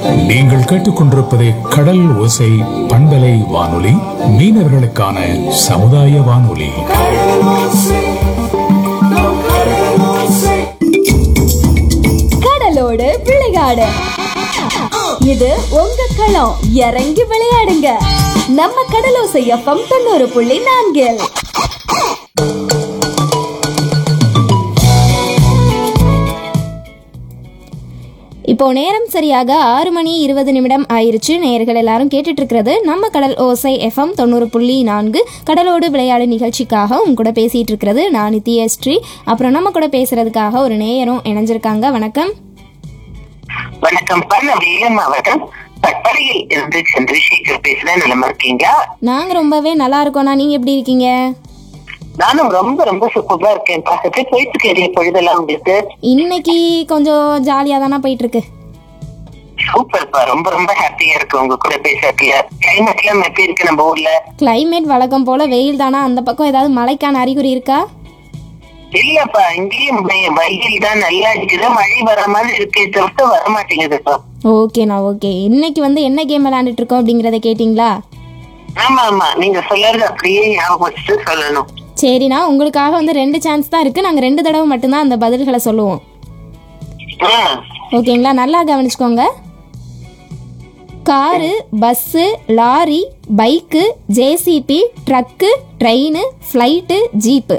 நீங்கள் கேட்டுக்கொண்டிருப்பது கடல் ஓசை பண்பலை வானொலி மீனவர்களுக்கான சமுதாய வானொலி கடலோடு விளையாடு இது உங்க களம் இறங்கி விளையாடுங்க நம்ம கடலோசை எஃப்எம் தொண்ணூறு புள்ளி நான்கில் இப்போ நேரம் சரியாக ஆறு மணி இருபது நிமிடம் ஆயிருச்சு நேயர்கள் எல்லாரும் கேட்டுட்டு இருக்கிறது நம்ம கடல் ஓசை எஃப்எம் தொண்ணூறு புள்ளி நான்கு கடலோடு விளையாடு நிகழ்ச்சிக்காக உங்க கூட பேசிட்டு இருக்கிறது நான் நித்யஸ்ரீ அப்புறம் நம்ம கூட பேசுறதுக்காக ஒரு நேயரும் இணைஞ்சிருக்காங்க வணக்கம் வணக்கம் பண்ண வேலம் மாவட்டம் பட்படையில் இருந்து சந்திரசேகர் பேசுறேன் நிலமா இருக்கீங்க நாங்க ரொம்பவே நல்லா இருக்கோம்னா நீங்க எப்படி இருக்கீங்க நானும் ரொம்ப ரொம்ப சூப்பரா இருக்கேன் பார்த்துட்டு போயிட்டு கேரிய பொழுதெல்லாம் உங்களுக்கு இன்னைக்கு கொஞ்சம் ஜாலியா தானே போயிட்டு இருக்கு சூப்பர்ப்பா ரொம்ப ரொம்ப ஹாப்பியா இருக்கு உங்க கூட பேசுறதுல கிளைமேட் எல்லாம் எப்படி இருக்கு நம்ம ஊர்ல கிளைமேட் வழக்கம் போல வெயில் தானா அந்த பக்கம் ஏதாவது மழைக்கான அறிகுறி இருக்கா இல்லப்பா இங்கேயும் வெ- வெயில் தான் நல்லா இருக்குது மழை வர மாதிரி இருக்கே தவிர்த்து வர மாட்டேங்குதுப்பா ஓகேண்ணா ஓகே இன்னைக்கு வந்து என்ன கேம் விளையாண்டுட்டு இருக்கோம் அப்படிங்கறத கேட்டிங்களா ஆமா ஆமா நீங்க சொல்றது அப்படியே ஞாபகம் வச்சுட்டு சொல்லணும் சரிண்ணா உங்களுக்காக வந்து ரெண்டு சான்ஸ் தான் இருக்கு நாங்க ரெண்டு தடவை மட்டும்தான் அந்த பதில்களை சொல்லுவோம் ஆ, ஓகேங்களா நல்லா கவனிச்சுக்கோங்க car bus lorry bike JCB truck train flight jeep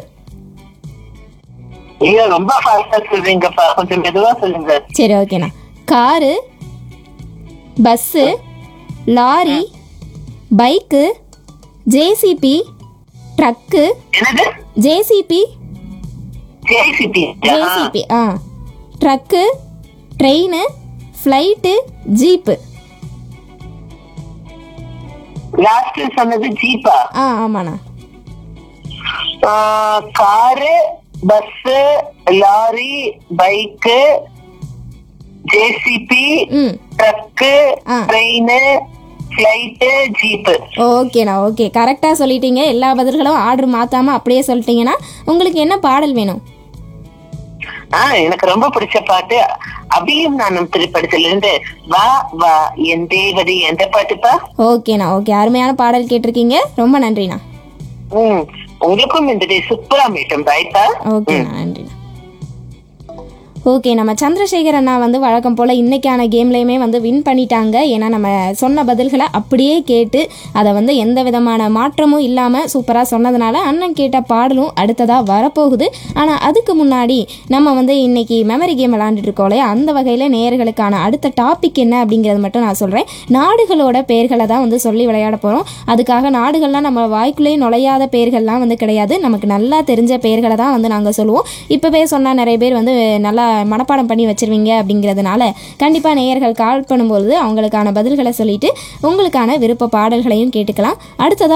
நீங்க ரொம்ப ஃபாஸ்டா சொல்றீங்கப்பா கொஞ்சம் மெதுவா சொல்லுங்க சரி ஓகேண்ணா car bus lorry bike JCB truck என்னது ஜேசிபி ஜேசிபி ஜேசிபி ஆ truck train flight jeep last சொன்னது ஜீப்பா ஆ ஆமாண்ணா car bus lorry bike JCB ம் ட்ரக்கு ஆ. ட்ரெயின் ஃபிளைட்டு ஜீப்பு ஓகேண்ணா ஓகே கரெக்டாக சொல்லிட்டீங்க எல்லா பதில்களும் ஆர்டர் மாற்றாமல் அப்படியே சொல்லிட்டீங்கன்னா உங்களுக்கு என்ன பாடல் வேணும் ஆ எனக்கு ரொம்ப பிடிச்ச பாட்டு அபியும் நானும் திரைப்படத்துல இருந்து வா வா என் தேவதை எந்த பாட்டுப்பா ஓகேண்ணா ஓகே அருமையான பாடல் கேட்டிருக்கீங்க ரொம்ப நன்றிண்ணா ம் உங்களுக்கும் இந்த டே சூப்பரா மீட்டும் பாய்ப்பா ஓகேண்ணா நன்றிண்ணா ஓகே நம்ம சந்திரசேகர் அண்ணா வந்து வழக்கம் போல் இன்னைக்கான கேம்லேயுமே வந்து வின் பண்ணிட்டாங்க ஏன்னா நம்ம சொன்ன பதில்களை அப்படியே கேட்டு அதை வந்து எந்த விதமான மாற்றமும் இல்லாமல் சூப்பராக சொன்னதுனால அண்ணன் கேட்ட பாடலும் அடுத்ததாக வரப்போகுது ஆனால் அதுக்கு முன்னாடி நம்ம வந்து இன்னைக்கு மெமரி கேம் விளாண்டுட்டு இருக்கோம் இல்லையா அந்த வகையில் நேயர்களுக்கான அடுத்த டாபிக் என்ன அப்படிங்கிறது மட்டும் நான் சொல்கிறேன் நாடுகளோட பெயர்களை தான் வந்து சொல்லி விளையாட போகிறோம் அதுக்காக நாடுகள்லாம் நம்ம வாய்க்குள்ளேயே நுழையாத பெயர்கள்லாம் வந்து கிடையாது நமக்கு நல்லா தெரிஞ்ச பெயர்களை தான் வந்து நாங்கள் சொல்லுவோம் இப்போவே சொன்னால் நிறைய பேர் வந்து நல்லா மனப்பாடம் பண்ணி வச்சிருவீங்க அப்படிங்கிறதுனால கண்டிப்பாக நேயர்கள் கால் பண்ணும்பொழுது அவங்களுக்கான பதில்களை சொல்லிட்டு உங்களுக்கான விருப்ப பாடல்களையும் கேட்டுக்கலாம் அடுத்ததாக